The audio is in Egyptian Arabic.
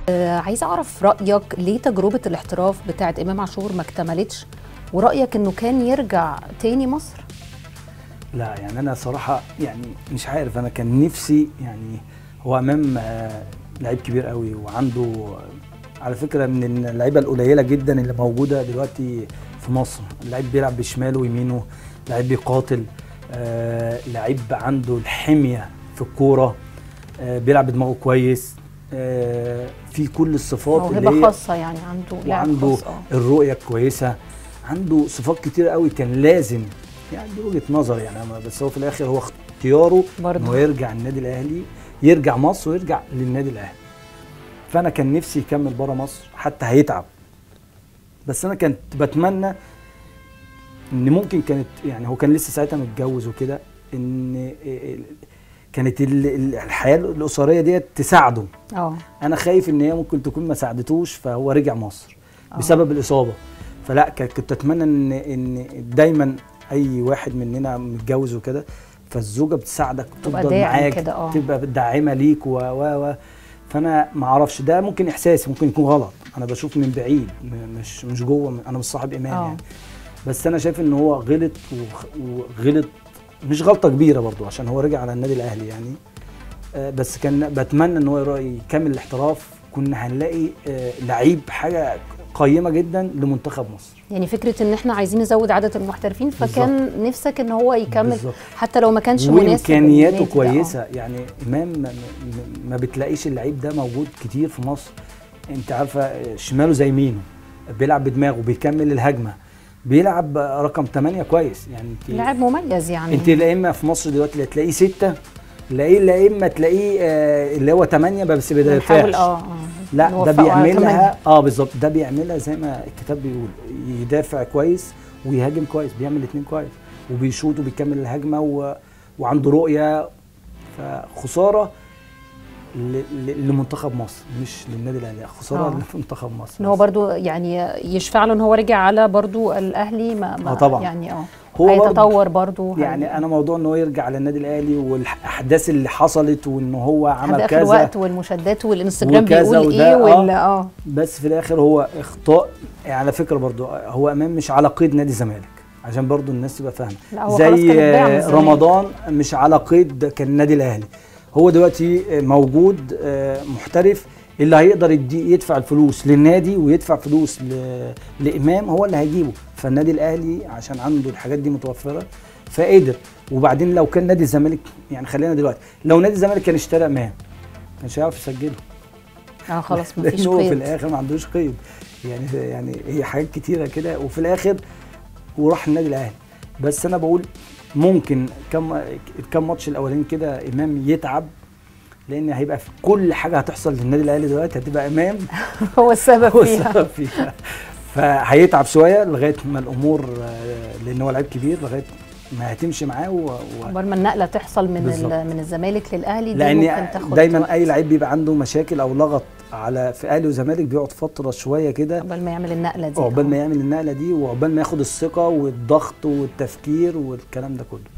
آه عايزه اعرف رايك ليه تجربه الاحتراف بتاعه امام عاشور ما اكتملتش ورايك انه كان يرجع تاني مصر لا يعني انا صراحه يعني مش عارف انا كان نفسي يعني هو امام آه، لعيب كبير قوي وعنده على فكره من اللعيبه القليله جدا اللي موجوده دلوقتي في مصر اللعيب بيلعب بشماله ويمينه لعيب بيقاتل آه لعيب عنده الحميه في الكوره آه بيلعب بدماغه كويس آه في كل الصفات اللي موهبه هي خاصه يعني عنده لاعب وعنده خاص اه الرؤيه كويسه عنده صفات كتير قوي كان لازم يعني دي وجهه نظر يعني أنا- بس هو في الاخر هو اختياره برضه. انه يرجع النادي الاهلي يرجع مصر ويرجع للنادي الاهلي فانا كان نفسي يكمل بره مصر حتى هيتعب بس انا كنت بتمنى ان ممكن كانت يعني هو كان لسه ساعتها متجوز وكده ان كانت ال- ال- الحياه الاسريه ديت تساعده اه انا خايف ان هي ممكن تكون ما ساعدتوش فهو رجع مصر آه. بسبب الاصابه فلا ك- كنت اتمنى ان ان دايما اي واحد مننا متجوز وكده فالزوجه بتساعدك تبقى تفضل داعم معاك كده، آه. تبقى داعمه ليك و و و فانا ما اعرفش ده ممكن احساسي ممكن يكون غلط انا بشوف من بعيد م- مش مش جوه انا مش صاحب ايمان آه. يعني بس انا شايف ان هو غلط وخ- وغلط مش غلطه كبيره برضو عشان هو رجع على النادي الاهلي يعني آه، بس كان بتمنى ان هو يرا- يكمل الاحتراف كنا هنلاقي آه، لعيب حاجه قيمه جدا لمنتخب مصر يعني فكره ان احنا عايزين نزود عدد المحترفين فكان نفسك ان هو يكمل بالظبط. حتى لو ما كانش مناسب وامكانياته للنادي ده، آه. كويسه يعني امام ما, ما- ما بتلاقيش اللعيب ده موجود كتير في مصر انت عارفه آه، شماله زي يمينه بيلعب بدماغه بيكمل الهجمه بيلعب آه، رقم 8 كويس يعني انت لاعب مميز يعني انت لا اما في مصر دلوقتي لا تلاقيه سته تلاقيه لا اما تلاقيه آه، اللي هو 8 بس ما بنحاول بيدافعش اه اه لا ده نوفقه على بيعملها اه بالظبط ده بيعملها زي ما الكتاب بيقول يدافع كويس ويهاجم كويس بيعمل الاثنين كويس وبيشوط وبيكمل الهجمه و... وعنده رؤيه فخساره ل... ل... لمنتخب مصر مش للنادي الاهلي خساره آه. لمنتخب مصر ان هو بس. برضو يعني يشفع له ان هو رجع على برضو الاهلي ما, ما آه طبعاً. يعني اه هو برضو- هيتطور برضو يعني انا موضوع ان هو يرجع للنادي الاهلي والاحداث اللي حصلت وان هو لحد عمل اخر كذا وقت والمشادات والانستجرام وكذا بيقول وده، ايه آه. وال اه بس في الاخر هو اخطاء يعني على فكره برضو هو امام مش على قيد نادي الزمالك عشان برضو الناس تبقى فاهمه لا، هو خلاص كان زي اتباع من الزمالك. رمضان مش على قيد كان النادي الاهلي هو دلوقتي موجود آه، محترف اللي هيقدر يدي يدفع الفلوس للنادي ويدفع فلوس ل- لامام هو اللي هيجيبه فالنادي الاهلي عشان عنده الحاجات دي متوفره فقدر وبعدين لو كان نادي الزمالك يعني خلينا دلوقتي لو نادي الزمالك كان اشترى امام كانش هيعرف يسجله اه خلاص مفيش لانه هو في قيد الاخر ما عندوش قيد يعني يعني هي حاجات كتيره كده وفي الاخر وراح النادي الاهلي بس انا بقول ممكن كم كم ماتش الاولانيين كده امام يتعب لان هيبقى في كل حاجه هتحصل للنادي الاهلي دلوقتي هتبقى امام هو السبب هو فيها السبب فيها فهيتعب شويه لغايه ما الامور آه، لان هو لعيب كبير لغايه ما هتمشي معاه و... و... قبل ما النقله تحصل من بالظبط. ال- من الزمالك للاهلي دي لان ممكن تاخد دايما وقت. اي لعيب بيبقى عنده مشاكل او لغط على في اهلي وزمالك بيقعد فتره شويه كده قبل ما يعمل النقله دي عقبال آه. ما يعمل النقله دي وعقبال ما ياخد الثقه والضغط والتفكير والكلام ده كله